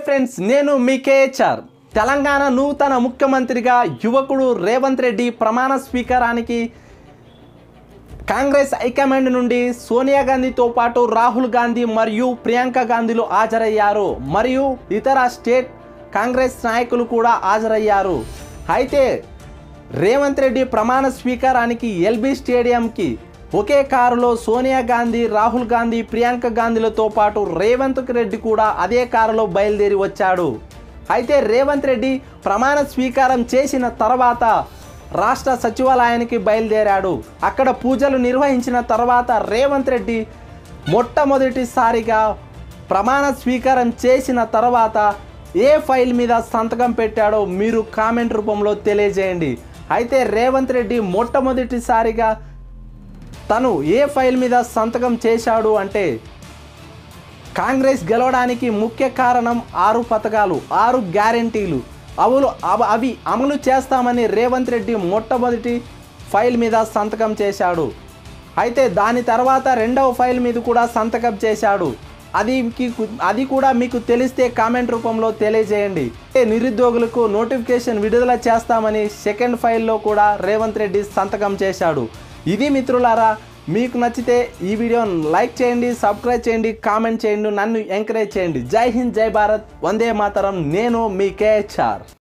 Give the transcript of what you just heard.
friends నేను మీ KHR Telangana నూతన ముఖ్యమంత్రిగా యువకుడు రేవంత్ రెడ్డి ప్రమాణ స్వీకారానికి కాంగ్రెస్ హైకమాండ్ నుండి సోనియా గాంధీతో పాటు రాహుల్ గాంధీ మరియు ప్రియాంక గాంధీలు హాజరయ్యారు మరియు ఇతర స్టేట్ కాంగ్రెస్ నాయకులు కూడా హాజరయ్యారు అయితే రేవంత్ రెడ్డి ప్రమాణ స్వీకారానికి ఎల్బీ స్టేడియంకి ఒకే కారులో సోనియా గాంధీ రాహుల్ గాంధీ ప్రియాంక గాంధీలతో పాటు రేవంత్ రెడ్డి కూడా అదే కారులో బయలుదేరి వచ్చాడు అయితే రేవంత్ రెడ్డి ప్రమాణ స్వీకారం చేసిన తర్వాత రాష్ట్ర సచివాలయానికి బయలుదేరాడు అక్కడ పూజలు నిర్వహించిన తర్వాత రేవంత్ రెడ్డి మొట్టమొదటిసారిగా ప్రమాణ స్వీకారం చేసిన తర్వాత ఏ ఫైల్ మీద సంతకం పెట్టాడో మీరు కామెంట్ రూపంలో తెలియజేయండి అయితే రేవంత్ రెడ్డి మొట్టమొదటిసారిగా తను ఏ ఫైల్ మీద సంతకం చేశాడు అంటే కాంగ్రెస్ గెలవడానికి ముఖ్య కారణం ఆరు పథకాలు ఆరు గ్యారంటీలు అవులు అవ- అవి అమలు చేస్తామని రేవంత్ రెడ్డి మొట్టమొదటి ఫైల్ మీద సంతకం చేశాడు అయితే దాని తర్వాత రెండవ ఫైల్ మీద కూడా సంతకం చేశాడు అది మీకు- అది కూడా మీకు తెలిస్తే కామెంట్ రూపంలో తెలియజేయండి ఏ నిరుద్యోగులకు నోటిఫికేషన్ విడుదల చేస్తామని సెకండ్ ఫైల్లో కూడా రేవంత్ రెడ్డి సంతకం చేశాడు ఇది మిత్రులారా మీకు నచ్చితే ఈ వీడియోని లైక్ చేయండి సబ్స్క్రైబ్ చేయండి కామెంట్ చేయండి నన్ను ఎంకరేజ్ చేయండి జై హింద్ జై భారత్ వందే మాతరం నేను మీ కేహెచ్ఆర్